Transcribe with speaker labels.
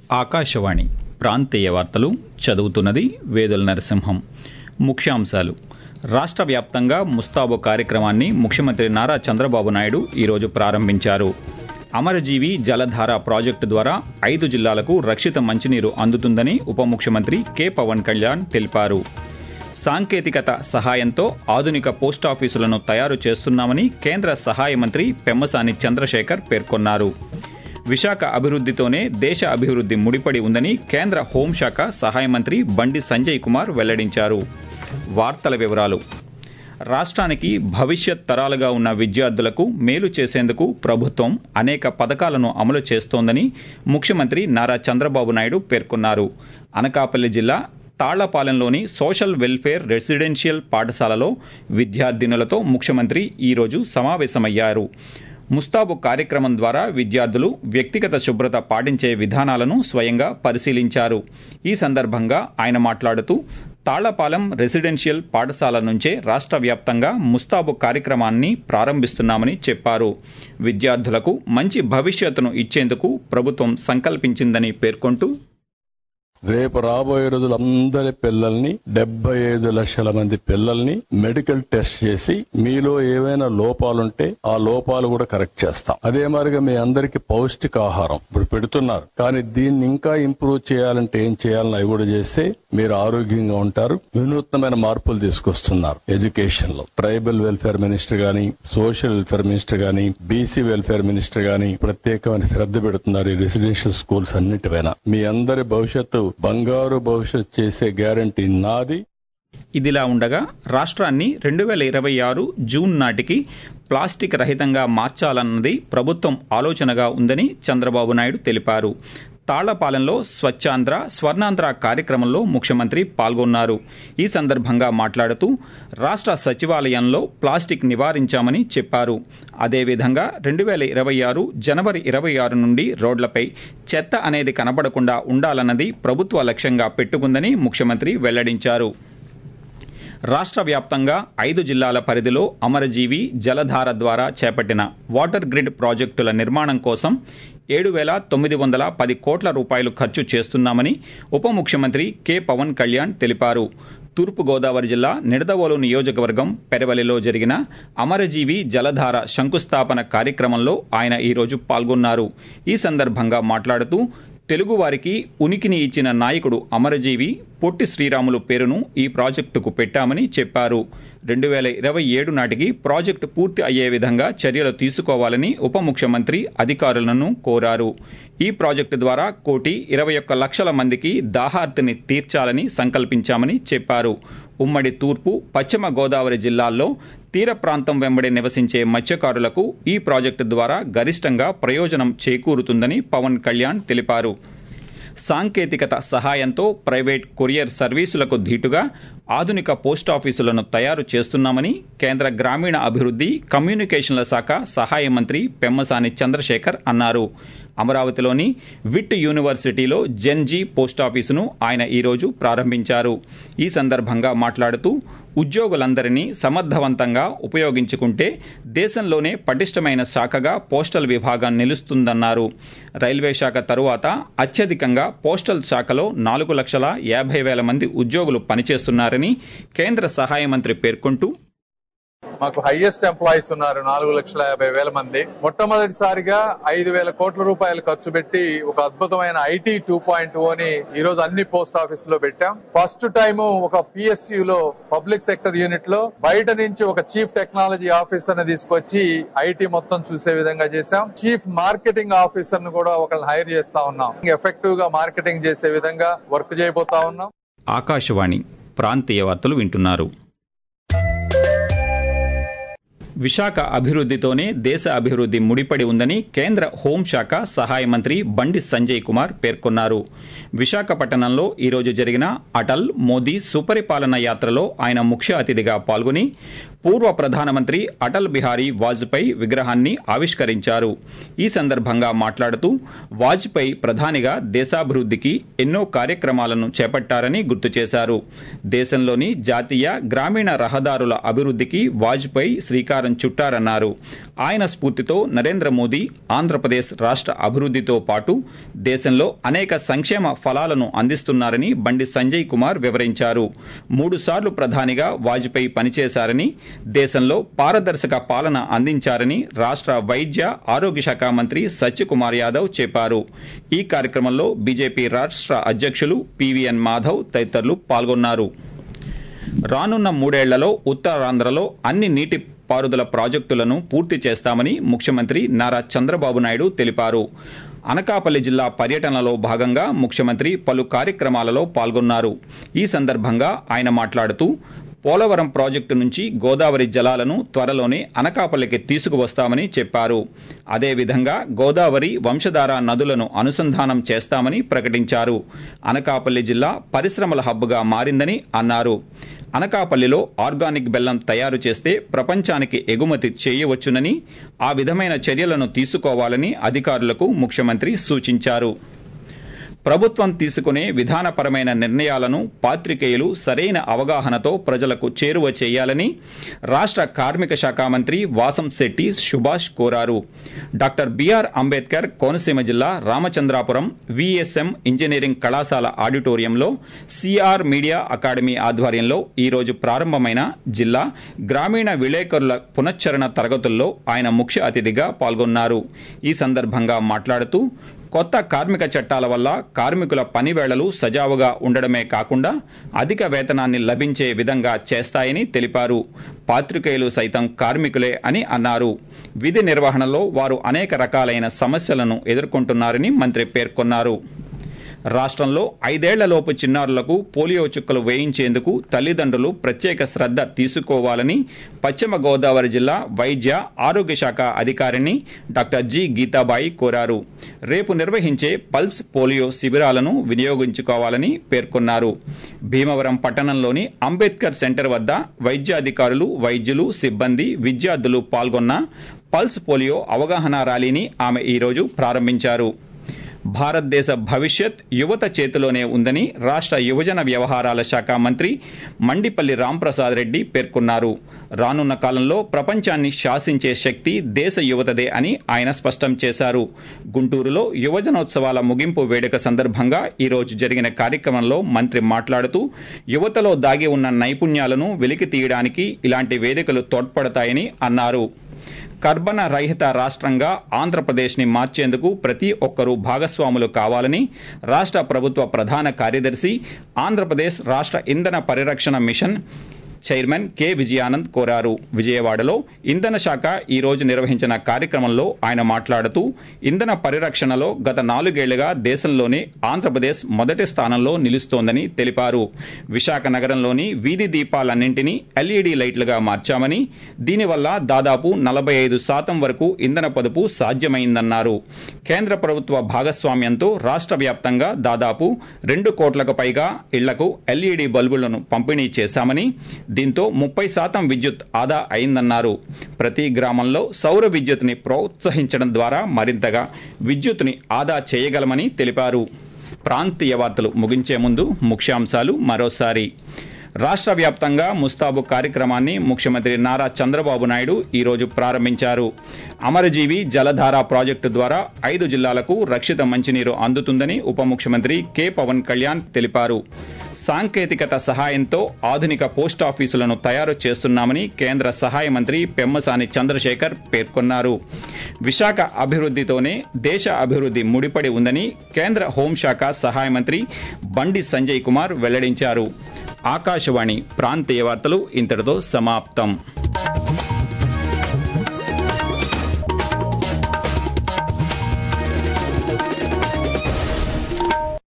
Speaker 1: ఆకాశవాణి ప్రాంతీయ వార్తలు చదువుతున్నది వేదుల నరసింహం ముఖ్యాంశాలు రాష్ట్ర వ్యాప్తంగా ముస్తాబు కార్యక్రమాన్ని ముఖ్యమంత్రి నారా చంద్రబాబు నాయుడు ఈరోజు ప్రారంభించారు అమరజీవి జలధార ప్రాజెక్టు ద్వారా ఐదు జిల్లాలకు రక్షిత మంచినీరు అందుతుందని ఉప ముఖ్యమంత్రి కె పవన్ కళ్యాణ్ తెలిపారు సాంకేతికత సహాయంతో ఆధునిక పోస్టాఫీసులను తయారు చేస్తున్నామని కేంద్ర సహాయ మంత్రి పెమ్మసాని చంద్రశేఖర్ పేర్కొన్నారు విశాఖ అభివృద్ధితోనే దేశ అభివృద్ధి ముడిపడి ఉందని కేంద్ర హోంశాఖ సహాయ మంత్రి బండి సంజయ్ కుమార్ వెల్లడించారు వార్తల వివరాలు రాష్ట్రానికి భవిష్యత్ తరాలుగా ఉన్న విద్యార్థులకు మేలు చేసేందుకు ప్రభుత్వం అనేక పథకాలను అమలు చేస్తోందని ముఖ్యమంత్రి నారా చంద్రబాబు నాయుడు పేర్కొన్నారు అనకాపల్లి జిల్లా తాళ్లపాలెంలోని సోషల్ వెల్ఫేర్ రెసిడెన్షియల్ పాఠశాలలో విద్యార్థినులతో ముఖ్యమంత్రి ఈరోజు సమావేశమయ్యారు ముస్తాబు కార్యక్రమం ద్వారా విద్యార్థులు వ్యక్తిగత శుభ్రత పాటించే విధానాలను స్వయంగా పరిశీలించారు ఈ సందర్భంగా ఆయన మాట్లాడుతూ తాళ్లపాలెం రెసిడెన్షియల్ పాఠశాల నుంచే రాష్ట్ర వ్యాప్తంగా ముస్తాబు కార్యక్రమాన్ని ప్రారంభిస్తున్నామని చెప్పారు విద్యార్థులకు మంచి భవిష్యత్తును ఇచ్చేందుకు ప్రభుత్వం సంకల్పించిందని పేర్కొంటూ
Speaker 2: రేపు రాబోయే రోజులు అందరి పిల్లల్ని డెబ్బై ఐదు లక్షల మంది పిల్లల్ని మెడికల్ టెస్ట్ చేసి మీలో ఏవైనా లోపాలుంటే ఆ లోపాలు కూడా కరెక్ట్ చేస్తాం అదే మాదిరిగా మీ అందరికి పౌష్టికాహారం ఇప్పుడు పెడుతున్నారు కానీ దీన్ని ఇంకా ఇంప్రూవ్ చేయాలంటే ఏం చేయాలని అవి కూడా చేస్తే మీరు ఆరోగ్యంగా ఉంటారు వినూత్నమైన మార్పులు తీసుకొస్తున్నారు ఎడ్యుకేషన్ లో ట్రైబల్ వెల్ఫేర్ మినిస్టర్ గాని సోషల్ వెల్ఫేర్ మినిస్టర్ గాని బీసీ వెల్ఫేర్ మినిస్టర్ గాని ప్రత్యేకమైన శ్రద్ధ పెడుతున్నారు ఈ రెసిడెన్షియల్ స్కూల్స్ అన్నిటిపైన మీ అందరి భవిష్యత్తు బంగారు భవిష్యత్ చేసే గ్యారంటీ నాది
Speaker 1: ఇదిలా ఉండగా రాష్ట్రాన్ని రెండు వేల ఇరవై ఆరు జూన్ నాటికి ప్లాస్టిక్ రహితంగా మార్చాలన్నది ప్రభుత్వం ఆలోచనగా ఉందని చంద్రబాబు నాయుడు తెలిపారు తాళ్లపాలెంలో స్వచ్ఛాంధ్ర స్వర్ణాంధ్ర కార్యక్రమంలో ముఖ్యమంత్రి పాల్గొన్నారు ఈ సందర్భంగా మాట్లాడుతూ రాష్ట్ర సచివాలయంలో ప్లాస్టిక్ నివారించామని చెప్పారు అదేవిధంగా రెండు వేల ఇరవై ఆరు జనవరి ఇరవై ఆరు నుండి రోడ్లపై చెత్త అనేది కనబడకుండా ఉండాలన్నది ప్రభుత్వ లక్ష్యంగా పెట్టుకుందని ముఖ్యమంత్రి వెల్లడించారు రాష్ట్ర వ్యాప్తంగా ఐదు జిల్లాల పరిధిలో అమరజీవి జలధార ద్వారా చేపట్టిన వాటర్ గ్రిడ్ ప్రాజెక్టుల నిర్మాణం కోసం ఏడు వేల తొమ్మిది వందల పది కోట్ల రూపాయలు ఖర్చు చేస్తున్నామని ఉప ముఖ్యమంత్రి కె పవన్ కళ్యాణ్ తెలిపారు తూర్పుగోదావరి జిల్లా నిడదవోలు నియోజకవర్గం పెరవలిలో జరిగిన అమరజీవి జలధార శంకుస్థాపన కార్యక్రమంలో ఆయన ఈరోజు పాల్గొన్నారు ఈ సందర్భంగా మాట్లాడుతూ తెలుగువారికి ఉనికిని ఇచ్చిన నాయకుడు అమరజీవి పొట్టి శ్రీరాములు పేరును ఈ ప్రాజెక్టుకు పెట్టామని చెప్పారు రెండు వేల ఇరవై ఏడు నాటికి ప్రాజెక్టు పూర్తి అయ్యే విధంగా చర్యలు తీసుకోవాలని ఉప ముఖ్యమంత్రి అధికారులను కోరారు ఈ ప్రాజెక్టు ద్వారా కోటి ఇరవై ఒక్క లక్షల మందికి దాహార్తిని తీర్చాలని సంకల్పించామని చెప్పారు ఉమ్మడి తూర్పు పశ్చిమ గోదావరి జిల్లాల్లో తీర ప్రాంతం వెంబడి నివసించే మత్స్యకారులకు ఈ ప్రాజెక్టు ద్వారా గరిష్టంగా ప్రయోజనం చేకూరుతుందని పవన్ కళ్యాణ్ తెలిపారు సాంకేతికత సహాయంతో ప్రైవేట్ కొరియర్ సర్వీసులకు ధీటుగా ఆధునిక పోస్టాఫీసులను తయారు చేస్తున్నామని కేంద్ర గ్రామీణ అభివృద్ధి కమ్యూనికేషన్ల శాఖ సహాయ మంత్రి పెమ్మసాని చంద్రశేఖర్ అన్నారు అమరావతిలోని విట్ యూనివర్సిటీలో జెన్జీ పోస్టాఫీసును ఆయన ఈరోజు ప్రారంభించారు ఈ సందర్భంగా మాట్లాడుతూ ఉద్యోగులందరినీ సమర్థవంతంగా ఉపయోగించుకుంటే దేశంలోనే పటిష్టమైన శాఖగా పోస్టల్ విభాగం నిలుస్తుందన్నారు రైల్వే శాఖ తరువాత అత్యధికంగా పోస్టల్ శాఖలో నాలుగు లక్షల యాభై వేల మంది ఉద్యోగులు పనిచేస్తున్నారని కేంద్ర సహాయ మంత్రి పేర్కొంటూ
Speaker 3: మాకు హైయెస్ట్ ఎంప్లాయీస్ ఉన్నారు నాలుగు లక్షల యాభై వేల మంది మొట్టమొదటిసారిగా ఐదు వేల కోట్ల రూపాయలు ఖర్చు పెట్టి ఒక అద్భుతమైన ఐటీ టూ పాయింట్ ఓని ఈ రోజు అన్ని పోస్ట్ ఆఫీస్ లో పెట్టాం ఫస్ట్ టైం ఒక పిఎస్యు లో పబ్లిక్ సెక్టర్ యూనిట్ లో బయట నుంచి ఒక చీఫ్ టెక్నాలజీ ఆఫీసర్ ని తీసుకొచ్చి ఐటీ మొత్తం చూసే విధంగా చేశాం చీఫ్ మార్కెటింగ్ ఆఫీసర్ ను కూడా ఒకరిని హైర్ చేస్తా ఉన్నాం ఎఫెక్టివ్ గా మార్కెటింగ్ చేసే విధంగా వర్క్ చేయబోతా ఉన్నాం
Speaker 1: ఆకాశవాణి ప్రాంతీయ వార్తలు వింటున్నారు విశాఖ అభివృద్ధితోనే దేశ అభివృద్ధి ముడిపడి ఉందని కేంద్ర హోంశాఖ సహాయ మంత్రి బండి సంజయ్ కుమార్ పేర్కొన్నారు విశాఖపట్నంలో ఈరోజు జరిగిన అటల్ మోదీ సుపరిపాలన యాత్రలో ఆయన ముఖ్య అతిథిగా పాల్గొని పూర్వ ప్రధానమంత్రి అటల్ బిహారీ వాజ్పేయి విగ్రహాన్ని ఆవిష్కరించారు ఈ సందర్భంగా మాట్లాడుతూ వాజ్పేయి ప్రధానిగా దేశాభివృద్ధికి ఎన్నో కార్యక్రమాలను చేపట్టారని గుర్తు చేశారు దేశంలోని జాతీయ గ్రామీణ రహదారుల అభివృద్ధికి వాజ్పేయి శ్రీకారం శ్రీకారం చుట్టారన్నారు ఆయన స్ఫూర్తితో నరేంద్ర మోదీ ఆంధ్రప్రదేశ్ రాష్ట్ర అభివృద్ధితో పాటు దేశంలో అనేక సంక్షేమ ఫలాలను అందిస్తున్నారని బండి సంజయ్ కుమార్ వివరించారు మూడుసార్లు ప్రధానిగా వాజ్పేయి పనిచేశారని దేశంలో పారదర్శక పాలన అందించారని రాష్ట్ర వైద్య ఆరోగ్య శాఖ మంత్రి సత్యకుమార్ యాదవ్ చెప్పారు ఈ కార్యక్రమంలో బీజేపీ రాష్ట్ర అధ్యక్షులు పివిఎన్ మాధవ్ తదితరులు పాల్గొన్నారు రానున్న మూడేళ్లలో ఉత్తరాంధ్రలో అన్ని నీటి పారుదల ప్రాజెక్టులను పూర్తి చేస్తామని ముఖ్యమంత్రి నారా చంద్రబాబు నాయుడు తెలిపారు అనకాపల్లి జిల్లా పర్యటనలో భాగంగా ముఖ్యమంత్రి పలు కార్యక్రమాలలో పాల్గొన్నారు ఈ సందర్భంగా ఆయన మాట్లాడుతూ పోలవరం ప్రాజెక్టు నుంచి గోదావరి జలాలను త్వరలోనే అనకాపల్లికి తీసుకువస్తామని చెప్పారు అదేవిధంగా గోదావరి వంశధార నదులను అనుసంధానం చేస్తామని ప్రకటించారు అనకాపల్లి జిల్లా పరిశ్రమల హబ్గా మారిందని అన్నారు అనకాపల్లిలో ఆర్గానిక్ బెల్లం తయారు చేస్తే ప్రపంచానికి ఎగుమతి చేయవచ్చునని ఆ విధమైన చర్యలను తీసుకోవాలని అధికారులకు ముఖ్యమంత్రి సూచించారు ప్రభుత్వం తీసుకునే విధానపరమైన నిర్ణయాలను పాత్రికేయులు సరైన అవగాహనతో ప్రజలకు చేరువ చేయాలని రాష్ట్ర కార్మిక శాఖ మంత్రి వాసం శెట్టి సుభాష్ కోరారు డాక్టర్ బిఆర్ అంబేద్కర్ కోనసీమ జిల్లా రామచంద్రాపురం విఎస్ఎం ఇంజనీరింగ్ కళాశాల ఆడిటోరియంలో సిఆర్ మీడియా అకాడమీ ఆధ్వర్యంలో ఈరోజు ప్రారంభమైన జిల్లా గ్రామీణ విలేకరుల పునశ్చరణ తరగతుల్లో ఆయన ముఖ్య అతిథిగా పాల్గొన్నారు ఈ సందర్భంగా మాట్లాడుతూ కొత్త కార్మిక చట్టాల వల్ల కార్మికుల పని వేళలు సజావుగా ఉండడమే కాకుండా అధిక వేతనాన్ని లభించే విధంగా చేస్తాయని తెలిపారు పాత్రికేయులు సైతం కార్మికులే అని అన్నారు విధి నిర్వహణలో వారు అనేక రకాలైన సమస్యలను ఎదుర్కొంటున్నారని మంత్రి పేర్కొన్నారు రాష్ట్రంలో ఐదేళ్లలోపు చిన్నారులకు పోలియో చుక్కలు వేయించేందుకు తల్లిదండ్రులు ప్రత్యేక శ్రద్ధ తీసుకోవాలని పశ్చిమ గోదావరి జిల్లా వైద్య ఆరోగ్య శాఖ అధికారిని డాక్టర్ జి గీతాబాయి కోరారు రేపు నిర్వహించే పల్స్ పోలియో శిబిరాలను వినియోగించుకోవాలని పేర్కొన్నారు భీమవరం పట్టణంలోని అంబేద్కర్ సెంటర్ వద్ద వైద్యాధికారులు వైద్యులు సిబ్బంది విద్యార్థులు పాల్గొన్న పల్స్ పోలియో అవగాహన ర్యాలీని ఆమె ఈరోజు ప్రారంభించారు భారతదేశ భవిష్యత్ యువత చేతిలోనే ఉందని రాష్ట్ర యువజన వ్యవహారాల శాఖ మంత్రి మండిపల్లి రాంప్రసాద్ రెడ్డి పేర్కొన్నారు రానున్న కాలంలో ప్రపంచాన్ని శాసించే శక్తి దేశ యువతదే అని ఆయన స్పష్టం చేశారు గుంటూరులో యువజనోత్సవాల ముగింపు వేడుక సందర్భంగా ఈరోజు జరిగిన కార్యక్రమంలో మంత్రి మాట్లాడుతూ యువతలో దాగి ఉన్న నైపుణ్యాలను వెలికి తీయడానికి ఇలాంటి వేదికలు తోడ్పడతాయని అన్నారు కర్బన రహిత రాష్ట్రంగా ఆంధ్రప్రదేశ్ని మార్చేందుకు ప్రతి ఒక్కరూ భాగస్వాములు కావాలని రాష్ట్ర ప్రభుత్వ ప్రధాన కార్యదర్శి ఆంధ్రప్రదేశ్ రాష్ట్ర ఇంధన పరిరక్షణ మిషన్ చైర్మన్ కె విజయానంద్ కోరారు విజయవాడలో ఇంధన శాఖ ఈ రోజు నిర్వహించిన కార్యక్రమంలో ఆయన మాట్లాడుతూ ఇంధన పరిరక్షణలో గత నాలుగేళ్లుగా దేశంలోనే ఆంధ్రప్రదేశ్ మొదటి స్థానంలో నిలుస్తోందని తెలిపారు విశాఖ నగరంలోని వీధి దీపాలన్నింటినీ ఎల్ఈడీ లైట్లుగా మార్చామని దీనివల్ల దాదాపు నలభై ఐదు శాతం వరకు ఇంధన పొదుపు సాధ్యమైందన్నారు కేంద్ర ప్రభుత్వ భాగస్వామ్యంతో రాష్ట్ర వ్యాప్తంగా దాదాపు రెండు కోట్లకు పైగా ఇళ్లకు ఎల్ఈడీ బల్బులను పంపిణీ చేశామని దీంతో ముప్పై శాతం విద్యుత్ ఆదా అయిందన్నారు ప్రతి గ్రామంలో సౌర విద్యుత్ని ప్రోత్సహించడం ద్వారా మరింతగా విద్యుత్ని ఆదా చేయగలమని తెలిపారు ప్రాంతీయ వార్తలు ముగించే ముందు ముఖ్యాంశాలు మరోసారి రాష్ట్ర వ్యాప్తంగా ముస్తాబు కార్యక్రమాన్ని ముఖ్యమంత్రి నారా చంద్రబాబు నాయుడు ఈరోజు ప్రారంభించారు అమరజీవి జలధార ప్రాజెక్టు ద్వారా ఐదు జిల్లాలకు రక్షిత మంచినీరు అందుతుందని ఉప ముఖ్యమంత్రి కె పవన్ కళ్యాణ్ తెలిపారు సాంకేతికత సహాయంతో ఆధునిక పోస్టాఫీసులను తయారు చేస్తున్నామని కేంద్ర సహాయ మంత్రి పెమ్మసాని చంద్రశేఖర్ పేర్కొన్నారు విశాఖ అభివృద్ధితోనే దేశ అభివృద్ధి ముడిపడి ఉందని కేంద్ర హోంశాఖ సహాయ మంత్రి బండి సంజయ్ కుమార్ వెల్లడించారు ఆకాశవాణి ప్రాంతీయ వార్తలు ఇంతటితో సమాప్తం